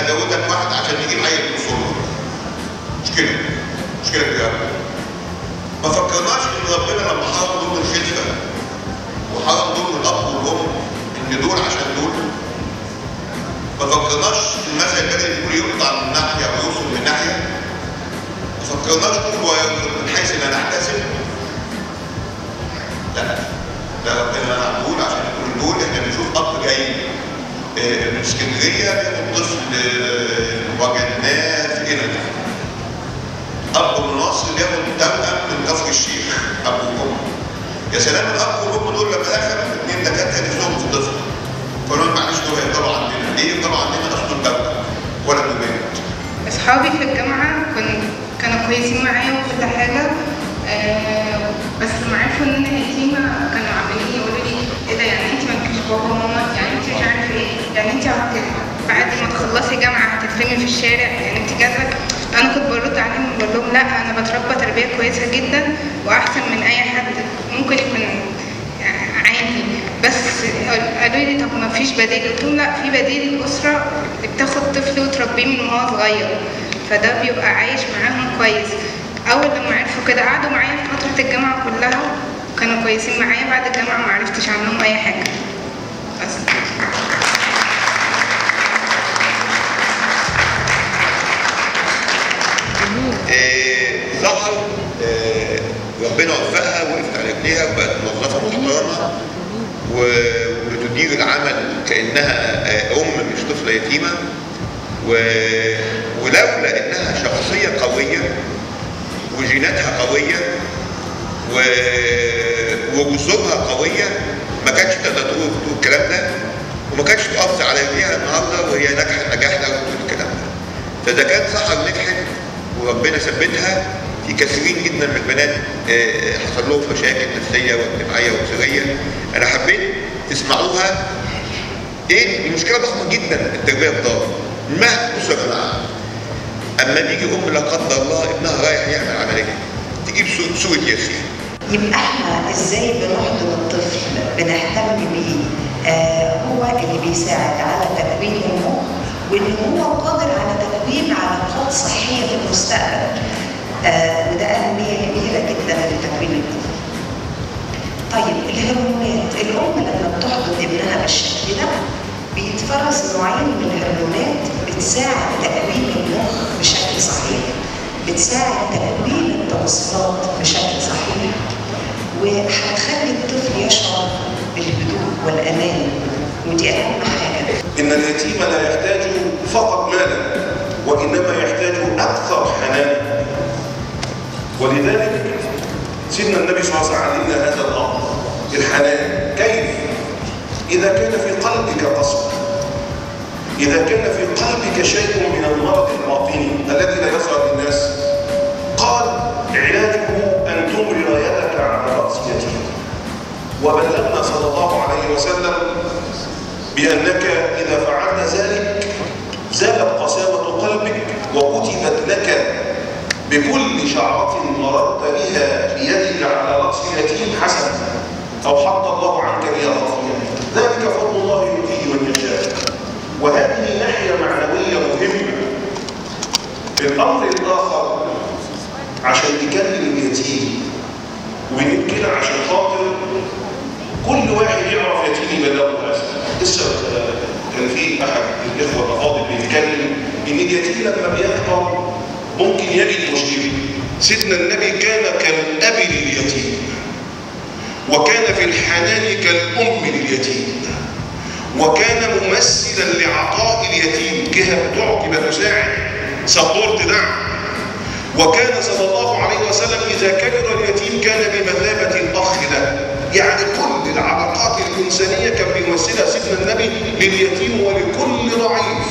ازودك واحد عشان نجيب عيل من الصور مشكله مشكله كبيره ما فكرناش ان ربنا لما حرم دور الخلفه وحرم دور الاب والام ان دول عشان دول ما فكرناش المثل البلدي يقول يقطع من ناحيه ويوصل من ناحيه ما فكرناش نقول وينظر من حيث لا نحتسب لا ده ربنا معقول عشان يكون دول احنا بنشوف اب جاي آه، من اسكندريه بياخد طفل آه، وجدناه في هنا اب من مصر بياخد توأم من كفر الشيخ اب وام يا سلام الاب والام دول لما اخذوا اثنين دكاتره نفسهم في طفل فقالوا لهم معلش دول هيفضلوا عندنا ليه يفضلوا عندنا اصل دول توأم ولد وبنت اصحابي في الجامعه كن كانوا كويسين معايا وكل حاجه آه بس لما عرفوا ان انا يتيمه كانوا عمالين يقولوا لي ايه ده يعني انت مالكيش بابا وماما يعني انت مش عارف ايه يعني انت هت- بعد ما تخلصي جامعه هتترمي في الشارع يعني انت جاهزه انا كنت برد عليهم وبقول لهم لا انا بتربى تربيه كويسه جدا واحسن من اي حد ممكن يكون عادي بس قالوا لي طب ما فيش بديل قلت لهم لا في بديل الاسره اللي بتاخد طفل وتربيه من وهو صغير فده بيبقى عايش معاهم كويس اول لما عرفوا كده قعدوا معايا في فتره الجامعه كلها كانوا كويسين معايا بعد الجامعه ما عرفتش عنهم اي حاجه بس آه، ظهر آه، ربنا وفقها وقفت على رجليها وبقت موظفه محترمه و- وبتدير العمل كانها آه، ام مش طفله يتيمه و- ولولا انها شخصيه قويه وجيناتها قويه و- وجذورها قويه ما كانتش تقدر تقول تقول الكلام ده وما كانتش تقف على رجليها النهارده وهي ناجحه نجاح لا تقول الكلام ده فده كان سحر نجحت وربنا ثبتها في كثيرين جدا من البنات آه، حصل لهم مشاكل نفسيه واجتماعيه واسريه انا حبيت تسمعوها ايه المشكله ضخمه جدا التربيه في دار ما بصوا يا جماعه اما بيجي ام لا قدر الله ابنها رايح يعمل عمليه تجيب صورة- صوره ياسين يبقى احنا ازاي بنحضن الطفل بنهتم بيه آه هو اللي بيساعد على تكوين المخ وان هو قادر على تكوين علاقات صحيه في المستقبل آه وده اهميه كبيره جدا لتكوين الطفل. طيب الهرمونات الام لما بتحضن ابنها بالشكل ده بيتفرز نوعين من الهرمونات بتساعد تكوين المخ بشكل صحيح بتساعد تكوين التوصيلات بشكل صحيح وهتخلي الطفل يشعر بالهدوء والامان ودي اهم حاجه إن اليتيم لا يحتاج فقط مالا وإنما يحتاج أكثر حنانا ولذلك سيدنا النبي صلى الله عليه وسلم علمنا هذا الأمر الحنان كيف إذا كان في قلبك قسوة إذا كان في قلبك شيء من المرض الباطني الذي لا يظهر للناس قال علاجه أن تمرر يدك على رأس يتيم وبلغنا صلى الله عليه وسلم بأنك إذا فعلت ذلك زالت قساوة قلبك وكتبت لك بكل شعرة مررت بها بيدك على رأس اليتيم حسنة أو حط الله عنك بها خطيئة ذلك فضل الله يؤتيه من يشاء وهذه ناحية معنوية مهمة الأمر الآخر عشان تكلم اليتيم وبنقول كده عشان خاطر كل واحد يعرف يتيم يبلغه هذا لسه آه، كان في احد الاخوه الافاضل بيتكلم ان اليتيم لما بيكبر ممكن يجد مشكله سيدنا النبي كان كالاب لليتيم وكان في الحنان كالام لليتيم وكان ممثلا لعطاء اليتيم جهه بتعطي بتساعد سبورت دعم وكان صلى الله عليه وسلم إذا كبر اليتيم كان بمثابة الأخ له يعني كل العلاقات الإنسانية كان بيمثلها سيدنا النبي لليتيم ولكل ضعيف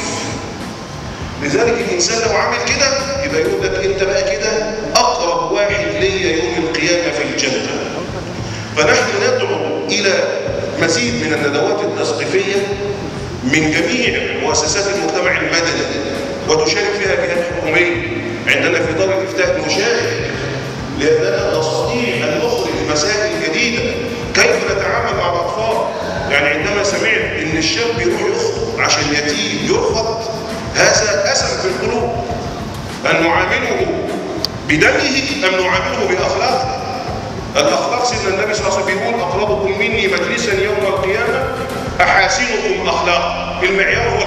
لذلك الإنسان لو عمل كده يبقى يقول لك أنت بقى كده أقرب واحد ليا يوم القيامة في الجنة فنحن ندعو إلى مزيد من الندوات التثقيفية من جميع مؤسسات المجتمع المدني وتشارك فيها جهات حكومية عندنا في دار الإفتاء نشارك لأننا نستطيع أن نخرج مسائل جديدة كيف نتعامل مع الأطفال يعني عندما سمعت إن الشاب يروح يخطب عشان يتيم يرفض هذا أسم في القلوب أن نعامله بدمه أم نعامله بأخلاقه الأخلاق سيدنا النبي صلى الله عليه وسلم بيقول أقربكم مني مجلسا يوم القيامة أحاسنكم أخلاقا المعيار هو